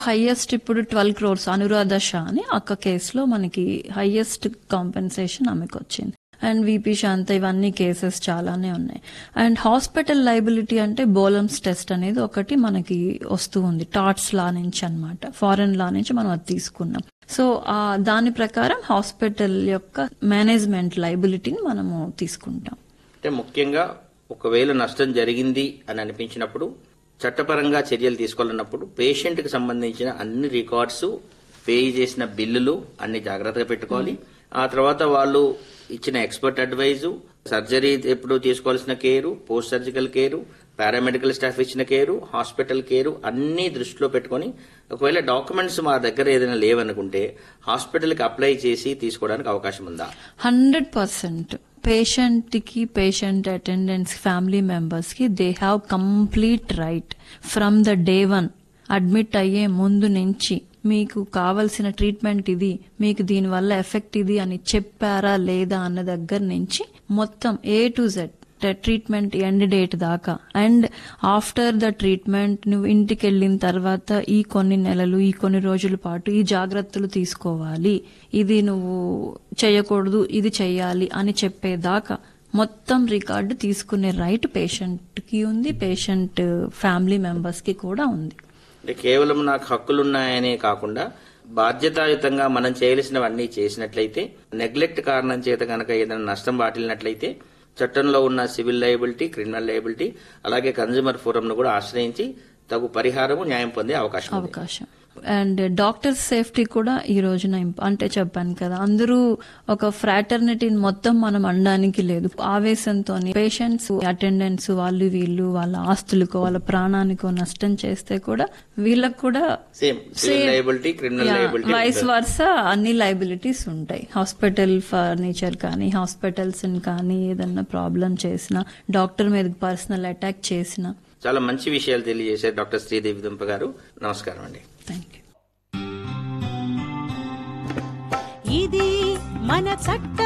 highest ఇప్పుడు twelve crores Anuradha Shah అని ఒక్క కేసులో మనకి హైయెస్ట్ కాంపెన్సేషన్ ఆమెకు వచ్చింది అండ్ విపి శాంత ఇవన్నీ కేసెస్ చాలానే ఉన్నాయి అండ్ హాస్పిటల్ లైబిలిటీ అంటే బోలమ్స్ టెస్ట్ అనేది ఒకటి మనకి వస్తూ ఉంది టాట్స్ లా నుంచి అన్నమాట ఫారెన్ లా నుంచి మనం అది తీసుకున్నాం సో ఆ దాని ప్రకారం హాస్పిటల్ యొక్క మేనేజ్మెంట్ లైబిలిటీని మనము తీసుకుంటాం అంటే ముఖ్యంగా ఒకవేళ నష్టం జరిగింది అని అనిపించినప్పుడు చట్టపరంగా చర్యలు తీసుకోవాలన్నప్పుడు పేషెంట్ కి సంబంధించిన అన్ని రికార్డ్స్ పే చేసిన బిల్లులు అన్ని జాగ్రత్తగా పెట్టుకోవాలి ఆ తర్వాత వాళ్ళు ఇచ్చిన ఎక్స్పర్ట్ అడ్వైజు సర్జరీ ఎప్పుడు తీసుకోవాల్సిన care post surgical care paramedical staff ఇచ్చిన కేరు హాస్పిటల్ కేరు అన్ని దృష్టిలో పెట్టుకొని ఒకవేళ డాక్యుమెంట్స్ మా దగ్గర ఏదైనా లేవనుకుంటే హాస్పిటల్కి అప్లై చేసి తీసుకోవడానికి అవకాశం ఉందా హండ్రెడ్ పర్సెంట్ పేషెంట్ కి పేషెంట్ అటెండెంట్స్ ఫ్యామిలీ మెంబర్స్ కి they have complete right from the day one admit అయ్యే ముందు నుంచి మీకు కావలసిన ట్రీట్మెంట్ ఇది మీకు దీనివల్ల ఎఫెక్ట్ ఇది అని చెప్పారా లేదా అన్న దగ్గర నుంచి మొత్తం A to Z treatment end date దాకా అండ్ ఆఫ్టర్ ద ట్రీట్మెంట్ నువ్వు ఇంటికి వెళ్ళిన తర్వాత ఈ కొన్ని నెలలు ఈ కొన్ని రోజుల పాటు ఈ జాగ్రత్తలు తీసుకోవాలి ఇది నువ్వు చేయకూడదు ఇది చెయ్యాలి అని చెప్పేదాకా మొత్తం రికార్డు తీసుకునే రైట్ పేషెంట్ కి ఉంది పేషెంట్ ఫ్యామిలీ మెంబర్స్ కి కూడా ఉంది అంటే కేవలం నాకు హక్కులున్నాయనే కాకుండా బాధ్యతాయుతంగా మనం చేయవలసినవన్నీ చేసినట్లయితే నెగ్లెక్ట్ కారణం చేత కనుక ఏదైనా నష్టం వాటిల్లినట్లయితే చట్టంలో ఉన్న సివిల్ లయబిలిటీ క్రిమినల్ లయబిలిటీ అలాగే కన్జ్యూమర్ ఫోరంను కూడా ఆశ్రయించి తగు పరిహారము న్యాయం పొందే అవకాశం ఉంది అవకాశం అండ్ డాక్టర్ సేఫ్టీ కూడా ఈ రోజున ఇంప- అంటే చెప్పాను కదా అందరూ ఒక ఫ్రాటర్నిటీని మొత్తం మనం అనడానికి లేదు ఆవేశంతో పేషెంట్స్ అటెండెంట్స్ వాళ్ళు వీళ్ళు వాళ్ళ ఆస్తులకో వాళ్ళ ప్రాణానికో నష్టం చేస్తే కూడా వీళ్ళకు కూడా same civil liability criminal liability vice versa అన్ని లైబిలిటీస్ ఉంటాయి హాస్పిటల్ ఫర్నిచర్ కానీ హాస్పిటల్స్ కానీ ఏదన్నా ప్రాబ్లం చేసినా డాక్టర్ మీద పర్సనల్ అటాక్ చేసినా చాలా మంచి విషయాలు తెలియజేశారు డాక్టర్ శ్రీదేవి దుంప గారు నమస్కారం అండి థ్యాంక్ యూ ఇది మన చట్ట